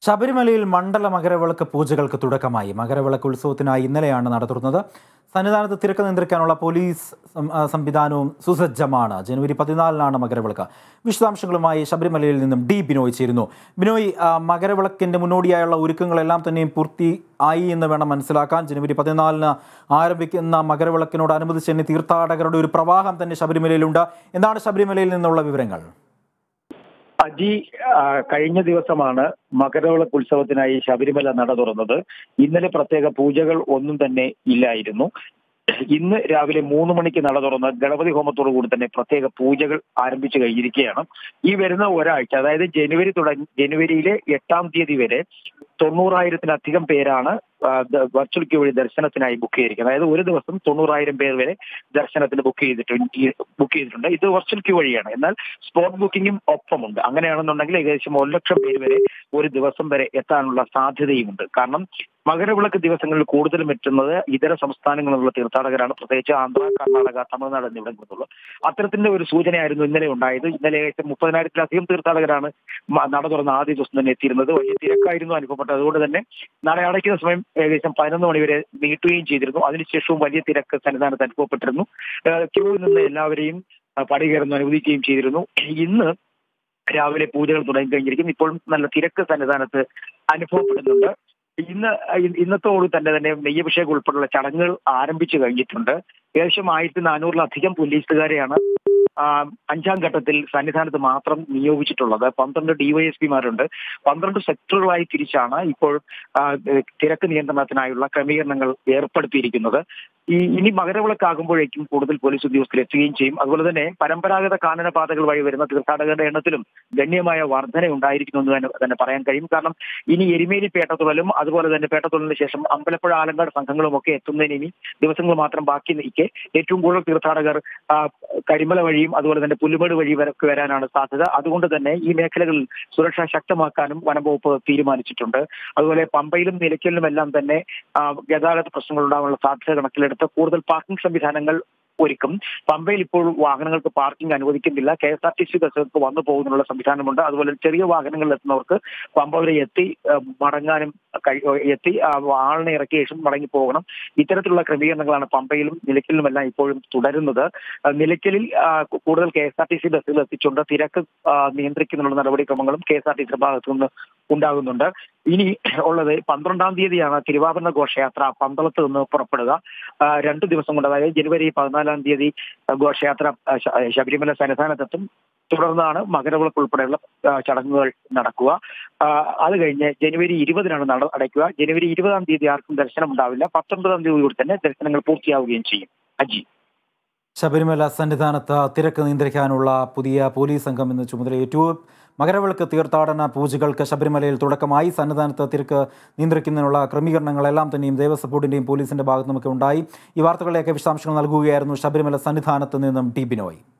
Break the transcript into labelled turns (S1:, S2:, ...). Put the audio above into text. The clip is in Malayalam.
S1: ശബരിമലയിൽ മണ്ഡല മകരവിളക്ക് പൂജകൾക്ക് തുടക്കമായി മകരവിളക്ക് ഉത്സവത്തിനായി ഇന്നലെയാണ് നട തുറന്നത് സന്നിധാനത്ത് തിരക്ക് നിയന്ത്രിക്കാനുള്ള പോലീസ് സം- ആ, സംവിധാനവും സുസജ്ജമാണ് ജനുവരി പതിനാലിനാണ് മകരവിളക്ക് വിശദാംശങ്ങളുമായി ശബരിമലയിൽ നിന്നും ഡി ബിനോയ് ചേരുന്നു ബിനോയ് ആ, മകരവിളക്കിന്റെ മുന്നോടിയായുള്ള ഒരുക്കങ്ങളെല്ലാം തന്നെയും പൂർത്തി ആയി എന്ന് വേണം മനസ്സിലാക്കാൻ ജനുവരി പതിനാലിന് ആരംഭിക്കുന്ന മകരവിളക്കിനോടനുബന്ധിച്ച് തന്നെ തീർത്ഥാടകരുടെ ഒരു പ്രവാഹം തന്നെ ശബരിമലയിലുണ്ട് എന്താണ് ശബരിമലയിൽ നിന്നുള്ള വിവരങ്ങൾ
S2: അജി ആ, കഴിഞ്ഞ ദിവസമാണ് മകരവിളക്ക് ഉത്സവത്തിനായി ശബരിമല നട തുറന്നത് ഇന്നലെ പ്രത്യേക പൂജകൾ ഒന്നും തന്നെ ഇല്ലായിരുന്നു ഇന്ന് രാവിലെ മൂന്ന് മണിക്ക് നട തുറന്ന് ഗണപതി ഹോമത്തോടു കൂടി തന്നെ പ്രത്യേക പൂജകൾ ആരംഭിച്ചു കഴിഞ്ഞിരിക്കുകയാണ് ഈ വരുന്ന ഒരാഴ്ച അതായത് ജനുവരി തുടങ്ങി ജനുവരിയിലെ എട്ടാം തീയതി വരെ തൊണ്ണൂറായിരത്തിലധികം പേരാണ് ആ, ദ- വെർച്വൽ ക്യൂ വഴി ദർശനത്തിനായി ബുക്ക് ചെയ്തിരിക്കുന്നത് അതായത് ഒരു ദിവസം തൊണ്ണൂറായിരം പേർ വരെ ദർശനത്തിന് ബുക്ക് ചെയ്തിട്ടുണ്ട് ഈ ബുക്ക് ചെയ്തിട്ടുണ്ട് ഇത് വെർച്വൽ ക്യൂ വഴിയാണ് എന്നാൽ സ്പോട്ട് ബുക്കിംഗും ഒപ്പമുണ്ട് അങ്ങനെയാണെന്നുണ്ടെങ്കിൽ ഏകദേശം ഒരു ലക്ഷം പേര് വരെ ഒരു ദിവസം വരെ എത്താനുള്ള സാധ്യതയുമുണ്ട് കാരണം മകരവിളക്ക് ദിവസങ്ങളിൽ കൂടുതലും എത്തുന്നത് ഇതര സംസ്ഥാനങ്ങളിൽ നിന്നുള്ള തീർത്ഥാടകരാണ് പ്രത്യേകിച്ച് ആന്ധ്ര കർണാടക തമിഴ്നാട് എന്നിവിടങ്ങളിൽ നിന്നുള്ള അത്തരത്തിന്റെ ഒരു സൂചനയായിരുന്നു ഇന്നലെ ഉണ്ടായത് ഇന്നലെ ഏകദേശം മുപ്പതിനായിരത്തിലധികം തീർത്ഥാടകരാണ് മ- നട തുറന്ന ആദ്യ ദിവസം തന്നെ എത്തിയിരുന്നത് വലിയ തിരക്കായിരുന്നു അനുഭവപ്പെട്ടത് അതുകൊണ്ട് തന്നെ നട അടയ്ക്കുന്ന സമയം ഏകദേശം പതിനൊന്ന് മണി വരെ നീട്ടുകയും ചെയ്തിരുന്നു അതിനുശേഷവും വലിയ തിരക്ക് സന്നിധാനത്ത് അനുഭവപ്പെട്ടിരുന്നു ഏഹ് ക്യൂവിൽ നിന്ന് എല്ലാവരെയും ആ, പടി കയറുന്നു അനുവദിക്കുകയും ചെയ്തിരുന്നു ഇന്ന് രാവിലെ പൂജകൾ തുടങ്ങി കഴിഞ്ഞിരിക്കും ഇപ്പോഴും നല്ല തിരക്ക് സന്നിധാനത്ത് അനുഭവപ്പെടുന്നുണ്ട് ഇന്ന് ഇ- ഇന്നത്തോട് തന്നെ തന്നെ നെയ്യഭിഷേകം ഉൾപ്പെടെയുള്ള ചടങ്ങുകൾ ആരംഭിച്ചു കഴിഞ്ഞിട്ടുണ്ട് ഏകദേശം ആയിരത്തി നാനൂറിലധികം പോലീസുകാരെയാണ് ആ, അഞ്ചാം ഘട്ടത്തിൽ സന്നിധാനത്ത് മാത്രം നിയോഗിച്ചിട്ടുള്ളത് പന്ത്രണ്ട് ഡിവൈഎസ്പിമാരുണ്ട് പന്ത്രണ്ട് സെക്ടറുകളായി തിരിച്ചാണ് ഇപ്പോൾ ആ, തിരക്ക് നിയന്ത്രണത്തിനായുള്ള ക്രമീകരണങ്ങൾ ഏർപ്പെടുത്തിയിരിക്കുന്നത് ഈ ഇനി മകരവിളക്കാകുമ്പോഴേക്കും കൂടുതൽ പോലീസ് ഉദ്യോഗസ്ഥർ എത്തുകയും ചെയ്യും അതുപോലെ തന്നെ പരമ്പരാഗത കാനന പാതകൾ വഴി വരുന്ന തീർത്ഥാടകരുടെ എണ്ണത്തിലും ഗണ്യമായ വർധന ഉണ്ടായിരിക്കുമെന്ന് തന്നെ തന്നെ പറയാൻ കഴിയും കാരണം ഇനി എരുമേലി പേട്ടത്തുഴലും അതുപോലെ തന്നെ പേട്ടത്തുഴലിന് ശേഷം അമ്പലപ്പുഴ ആലങ്കാട് സംഘങ്ങളും ഒക്കെ എത്തുന്നതിന് ഇനി ദിവസങ്ങൾ മാത്രം ബാക്കി നിൽക്കെ ഏറ്റവും കൂടുതൽ തീർത്ഥാടകർ ആ, കരിമല വഴിയും അതുപോലെ തന്നെ പുല്ലുമേട് വഴി വരക്ക് വരാനാണ് സാധ്യത അതുകൊണ്ട് തന്നെ ഈ മേഖലകളിൽ സുരക്ഷ ശക്തമാക്കാനും വനംവകുപ്പ് തീരുമാനിച്ചിട്ടുണ്ട് അതുപോലെ പമ്പയിലും നിലയ്ക്കലിലും എല്ലാം തന്നെ ആ, ഗതാഗത പ്രശ്നങ്ങൾ ഉണ്ടാകാനുള്ള സാധ്യത കണക്കിലെടുത്ത് കൂടുതൽ പാർക്കിംഗ് സംവിധാനങ്ങൾ ഒരുക്കും പമ്പയിൽ ഇപ്പോൾ വാഹനങ്ങൾക്ക് പാർക്കിംഗ് അനുവദിക്കുന്നില്ല K S R T C ബസ്സുകൾക്ക് വന്നു പോകുന്നതിനുള്ള സംവിധാനമുണ്ട് അതുപോലെ ചെറിയ വാഹനങ്ങളിൽ എത്തുന്നവർക്ക് പമ്പ വരെ എത്തി ആ, മടങ്ങാനും കഴി- എത്തി ആ, ആളിനെ ഇറക്കിയ ശേഷം മടങ്ങി പോകണം ഇത്തരത്തിലുള്ള ക്രമീകരണങ്ങളാണ് പമ്പയിലും നിലയ്ക്കലിലുമെല്ലാം ഇപ്പോഴും തുടരുന്നത് ആ, നിലയ്ക്കലിൽ ആ, കു- കൂടുതൽ K S R T C ബസ്സുകൾ എത്തിച്ചുകൊണ്ട് തിരക്ക് ആ, നിയന്ത്രിക്കുന്നതിനുള്ള നടപടിക്രമങ്ങളും K S R T C ഭാഗത്തു നിന്ന് ഉണ്ടാകുന്നുണ്ട് ഇനി ഉള്ളത് പന്ത്രണ്ടാം തീയതിയാണ് തിരുവാഭരണ ഘോഷയാത്ര പന്തളത്ത് നിന്ന് പുറപ്പെടുക ആ, രണ്ട് ദിവസം കൊണ്ട് അതായത് ജനുവരി പതിനാലാം തീയതി ആ, ഘോഷയാത്ര ആ, ശ- ശബരിമല സന്നിധാനത്തെത്തും തുടർന്നാണ് മകരവിളക്ക് ഉൾപ്പെടെയുള്ള ആ, ചടങ്ങുകൾ നടക്കുക ആ, അത് കഴിഞ്ഞ് ജനുവരി ഇരുപതിനാണ് നട അടയ്ക്കുക ജനുവരി ഇരുപതാം തീയതി ആർക്കും ദർശനം ഉണ്ടാവില്ല പത്തൊൻപതാം തീയതി കൂടി തന്നെ ദർശനങ്ങൾ പൂർത്തിയാവുകയും ചെയ്യും അജി
S1: ശബരിമല സന്നിധാനത്ത് തിരക്ക് നിയന്ത്രിക്കാനുള്ള പുതിയ പോലീസ് സംഘം ഇന്ന് ചുമതലയേറ്റു മകരവിളക്ക് തീർത്ഥാടന പൂജകൾക്ക് ശബരിമലയിൽ തുടക്കമായി സന്നിധാനത്ത് തിരക്ക് നിയന്ത്രിക്കുന്നതിനുള്ള ക്രമീകരണങ്ങളെല്ലാം തന്നെയും ദേവസ്വം ബോർഡിന്റെയും പോലീസിന്റെ ഭാഗത്തു നിന്നൊക്കെ ഉണ്ടായി ഈ വാർത്തകളിലേക്ക് വിശദാംശങ്ങൾ നൽകുകയായിരുന്നു ശബരിമല സന്നിധാനത്ത് നിന്നും ടി ബിനോയ്